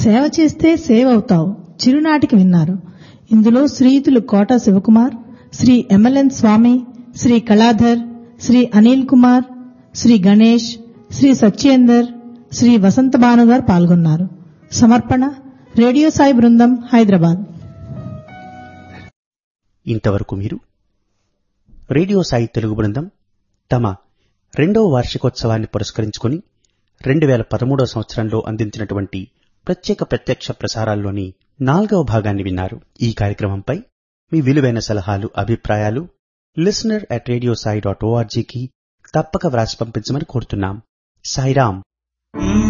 సేవ చేస్తే సేవ్ అవుతావు చిరునాటికి విన్నారు ఇందులో శ్రీయుతులు కోట శివకుమార్ శ్రీ ఎమ్మెల్యన్ స్వామి శ్రీ కళాధర్ శ్రీ అనిల్ కుమార్ శ్రీ గణేష్ శ్రీ సత్యేందర్ శ్రీ వసంత భాను గారు పాల్గొన్నారు సమర్పణ రేడియో సాయి బృందం హైదరాబాద్ ఇంతవరకు మీరు రేడియో సాయి తెలుగు బృందం తమ రెండవ వార్షికోత్సవాన్ని పురస్కరించుకుని రెండు వేల పదమూడవ సంవత్సరంలో అందించినటువంటి ప్రత్యేక ప్రత్యక్ష ప్రసారాల్లోని నాలుగవ భాగాన్ని విన్నారు ఈ కార్యక్రమంపై మీ విలువైన సలహాలు అభిప్రాయాలు listener at radio Sai dot ఓఆర్జీకి తప్పక వ్రాసి పంపించమని కోరుతున్నాం సాయిరాం